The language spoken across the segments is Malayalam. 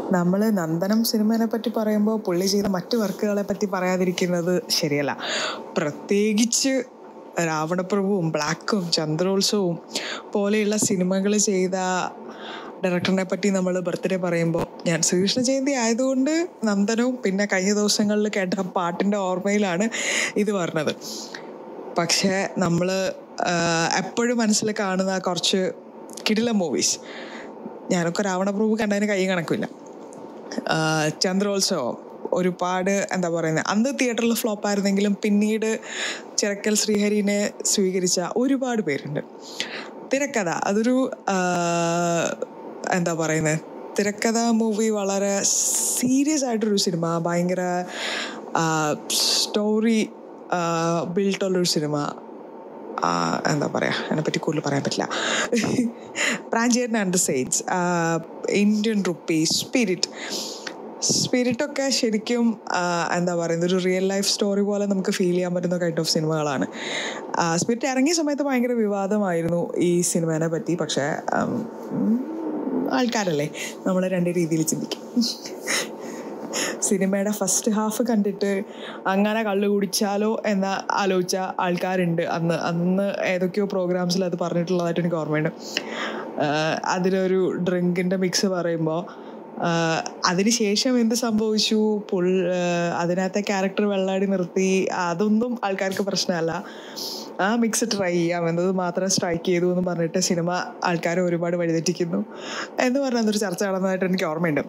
നമ്മൾ നന്ദനം സിനിമേനെ പറ്റി പറയുമ്പോൾ പുള്ളി ചെയ്ത മറ്റു വർക്കുകളെ പറ്റി പറയാതിരിക്കുന്നത് ശരിയല്ല പ്രത്യേകിച്ച് രാവണപ്രഭുവും ബ്ലാക്കും ചന്ദ്രോത്സവവും പോലെയുള്ള സിനിമകൾ ചെയ്ത ഡയറക്ടറിനെ പറ്റി നമ്മൾ ബർത്ത്ഡേ പറയുമ്പോൾ ഞാൻ ശ്രീകൃഷ്ണ ജയന്തി ആയതുകൊണ്ട് നന്ദനവും പിന്നെ കഴിഞ്ഞ ദിവസങ്ങളിൽ കേട്ട പാട്ടിൻ്റെ ഓർമ്മയിലാണ് ഇത് പറഞ്ഞത് പക്ഷേ നമ്മൾ എപ്പോഴും മനസ്സിൽ കാണുന്ന കുറച്ച് കിടില മൂവീസ് ഞാനൊക്കെ രാവണപ്രഭു കണ്ടതിന് കൈ കണക്കില്ല ആഹ് ചന്ദ്രോത്സവം ഒരുപാട് എന്താ പറയുന്നത് അന്ന് തിയേറ്ററിൽ ഫ്ലോപ്പ് ആയിരുന്നെങ്കിലും പിന്നീട് ചിറക്കൽ ശ്രീഹരിനെ സ്വീകരിച്ച ഒരുപാട് പേരുണ്ട് തിരക്കഥ അതൊരു ആഹ്, എന്താ പറയുന്നത് തിരക്കഥ മൂവി വളരെ സീരിയസ് ആയിട്ടൊരു സിനിമ ഭയങ്കര സ്റ്റോറി ബിൽട്ടുള്ളൊരു സിനിമ ആ, എന്താ പറയുക അതിനെപ്പറ്റി കൂടുതൽ പറയാൻ പറ്റില്ല Pranchiyettan and the saints Indian rupee spirit സ്പിരിറ്റൊക്കെ ശരിക്കും ആ, എന്താ പറയുന്നത് ഒരു റിയൽ ലൈഫ് സ്റ്റോറി പോലെ നമുക്ക് ഫീൽ ചെയ്യാൻ പറ്റുന്ന കൈൻഡ് ഓഫ് സിനിമകളാണ് സ്പിരിറ്റ് ഇറങ്ങിയ സമയത്ത് ഭയങ്കര വിവാദമായിരുന്നു ഈ സിനിമേനെ പറ്റി പക്ഷേ ഉം, ഉം, ആൾക്കാരല്ലേ നമ്മൾ രണ്ട് രീതിയിൽ ചിന്തിക്കും സിനിമയുടെ ഫസ്റ്റ് ഹാഫ് കണ്ടിട്ട് അങ്ങനെ കള്ളു കുടിച്ചാലോ എന്ന് ആലോചിച്ച ആൾക്കാരുണ്ട് അന്ന് അന്ന് ഏതൊക്കെയോ പ്രോഗ്രാംസിൽ അത് പറഞ്ഞിട്ടുള്ളതായിട്ട് എനിക്ക് ഓർമ്മയുണ്ട് ആഹ് അതിലൊരു ഡ്രിങ്കിൻ്റെ മിക്സ് പറയുമ്പോൾ അതിന് ശേഷം എന്ത് സംഭവിച്ചു പുൾ ആഹ് അതിനകത്തെ ക്യാരക്ടർ വെള്ളാടി നിർത്തി അതൊന്നും ആൾക്കാർക്ക് പ്രശ്നമല്ല ആ മിക്സ് ട്രൈ ചെയ്യാം എന്നത് മാത്രം സ്ട്രൈക്ക് ചെയ്തു എന്ന് പറഞ്ഞിട്ട് സിനിമ ആൾക്കാരെ ഒരുപാട് വഴിതെറ്റിക്കുന്നു എന്ന് പറഞ്ഞ അന്നൊരു ചർച്ച നടന്നതായിട്ട് എനിക്ക് ഓർമ്മയുണ്ട്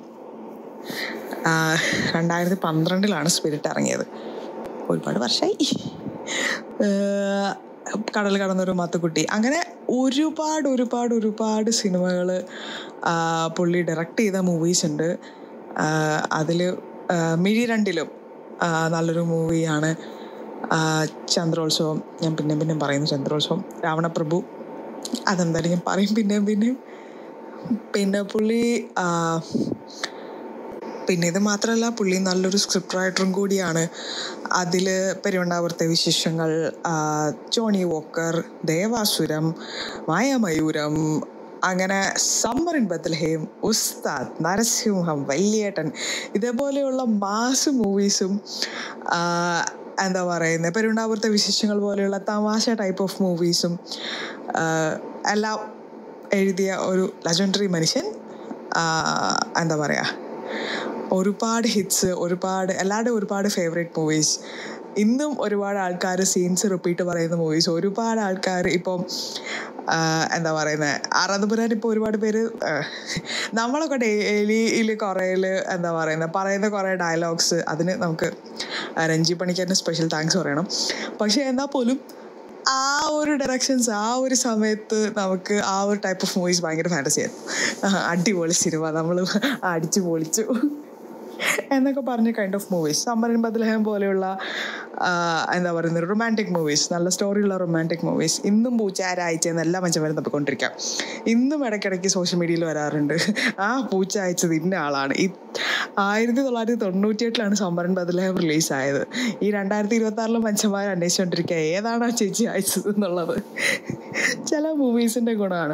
ആഹ് രണ്ടായിരത്തി പന്ത്രണ്ടിലാണ് സ്പിരിറ്റ് ഇറങ്ങിയത് ഒരുപാട് വർഷമായി ആഹ് കടൽ കടന്നൊരു മാത്തുക്കുട്ടി അങ്ങനെ ഒരുപാട് ഒരുപാട് ഒരുപാട് സിനിമകൾ പുള്ളി ഡയറക്റ്റ് ചെയ്ത മൂവീസ് ഉണ്ട് അതിൽ മിഴി രണ്ടിലും ആഹ് നല്ലൊരു മൂവിയാണ് ചന്ദ്രോത്സവം ഞാൻ പിന്നെ പിന്നെ പറയുന്നു ചന്ദ്രോത്സവം രാവണപ്രഭു അതെന്തായാലും ഞാൻ പറയും പിന്നെയും പിന്നെയും പിന്നെ പുള്ളി ആഹ് പിന്നെ ഇത് മാത്രമല്ല പുള്ളി നല്ലൊരു സ്ക്രിപ്റ്റ് റൈറ്ററും കൂടിയാണ് അതിൽ പെരുവണ്ടാപുരത്തെ വിശേഷങ്ങൾ ആ, ജോണി വോക്കർ ദേവാസുരം മായമയൂരം അങ്ങനെ സമ്മർ ഇൻ ബത്ലഹേം ഉസ്താദ് നരസിംഹം വല്യേട്ടൻ ഇതേപോലെയുള്ള മാസ് മൂവീസും എന്താ പറയുന്നത് പെരുവണ്ടാപുരത്തെ വിശേഷങ്ങൾ പോലെയുള്ള തമാശ ടൈപ്പ് ഓഫ് മൂവീസും എല്ലാം എഴുതിയ ഒരു ലെജൻഡറി മനുഷ്യൻ ആ, എന്താ പറയുക ഒരുപാട് ഹിറ്റ്സ് ഒരുപാട് എല്ലാവരുടെയും ഒരുപാട് ഫേവറേറ്റ് മൂവീസ് ഇന്നും ഒരുപാട് ആൾക്കാർ സീൻസ് റിപ്പീറ്റ് പറയുന്ന മൂവീസ് ഒരുപാട് ആൾക്കാർ ഇപ്പം ആ, എന്താ പറയുന്നത് ആറാധപുരാൻ ഇപ്പോൾ ഒരുപാട് പേര് ആ, നമ്മളൊക്കെ ഡെയിലിയിൽ കുറേയിൽ എന്താ പറയുന്നത് പറയുന്ന കുറേ ഡയലോഗ്സ് അതിന് നമുക്ക് രഞ്ജി പണിക്കാരന് സ്പെഷ്യൽ താങ്ക്സ് പറയണം പക്ഷേ എന്നാൽ പോലും ആ ഒരു ഡയറക്ഷൻസ് ആ ഒരു സമയത്ത് നമുക്ക് ആ ഒരു ടൈപ്പ് ഓഫ് മൂവീസ് ഭയങ്കര ഫാൻറ്റസി ആയിരുന്നു ആ, അടിപൊളി സിനിമ നമ്മൾ അടിച്ചു പൊളിച്ചു എന്നൊക്കെ പറഞ്ഞ kind of movies summer in Bethlehem പോലെയുള്ള ആ, എന്താ പറയുന്നത് റൊമാൻറ്റിക് മൂവീസ് നല്ല സ്റ്റോറിയുള്ള റൊമാൻറ്റിക് മൂവീസ് ഇന്നും പൂച്ച ആരാഴ്ച എന്നെല്ലാം മനുഷ്യന്മാരും തപ്പിക്കൊണ്ടിരിക്കാം ഇന്നും ഇടയ്ക്കിടയ്ക്ക് സോഷ്യൽ മീഡിയയിൽ വരാറുണ്ട് ആ പൂച്ച അയച്ചത് ഇന്ന ആളാണ് ഈ ആയിരത്തി തൊള്ളായിരത്തി തൊണ്ണൂറ്റി എട്ടിലാണ് സമ്മറിൻ ബദ്ലഹം റിലീസായത് ഈ രണ്ടായിരത്തി ഇരുപത്തി ആറിലും മനുഷ്യന്മാർ അന്വേഷിച്ചുകൊണ്ടിരിക്കുക ഏതാണ് ആ ചേച്ചി അയച്ചത് എന്നുള്ളത് ചില മൂവീസിൻ്റെ ഗുണമാണ്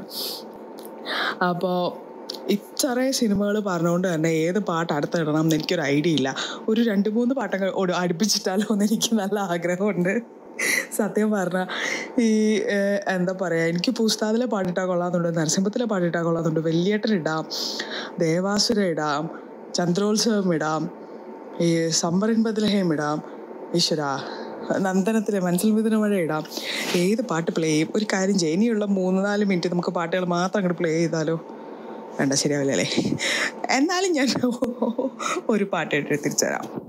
അപ്പോൾ ഇത്രയും സിനിമകൾ പറഞ്ഞുകൊണ്ട് തന്നെ ഏത് പാട്ട് അടുത്തിടണം എന്ന് എനിക്കൊരു ഐഡിയ ഇല്ല ഒരു രണ്ട് മൂന്ന് പാട്ടൊക്കെ ഒട്- അടുപ്പിച്ചിട്ടാലോ എന്ന് എനിക്ക് നല്ല ആഗ്രഹമുണ്ട് സത്യം പറഞ്ഞാൽ ഈ ഏഹ്, എന്താ പറയുക എനിക്ക് പൂസ്താദിലെ പാട്ടിട്ടാൽ കൊള്ളാമെന്നുണ്ട് നരസിംഹത്തിലെ പാട്ടിട്ടാൽ കൊള്ളാമെന്നുണ്ട് വെള്ളിയേട്ടൻ ഇടാം ദേവാസുര ഇടാം ചന്ദ്രോത്സവം ഇടാം ഈ സമ്പറിൻ ബദ്ലഹേം ഇടാം ഈശ്വര നന്ദനത്തിലെ മനസ്സിൽ മിഥുന മഴ ഇടാം ഏത് പാട്ട് പ്ലേ ചെയ്യും ഒരു കാര്യം ചെയ്യും ഇനിയുള്ള മൂന്ന് നാല് മിനിറ്റ് നമുക്ക് പാട്ടുകൾ മാത്രം അങ്ങോട്ട് പ്ലേ ചെയ്താലോ വേണ്ട ശരിയാവില്ല അല്ലേ എന്നാലും ഞാൻ ഒരു പാട്ട് ഇട്ട് തിരിച്ചുതരാം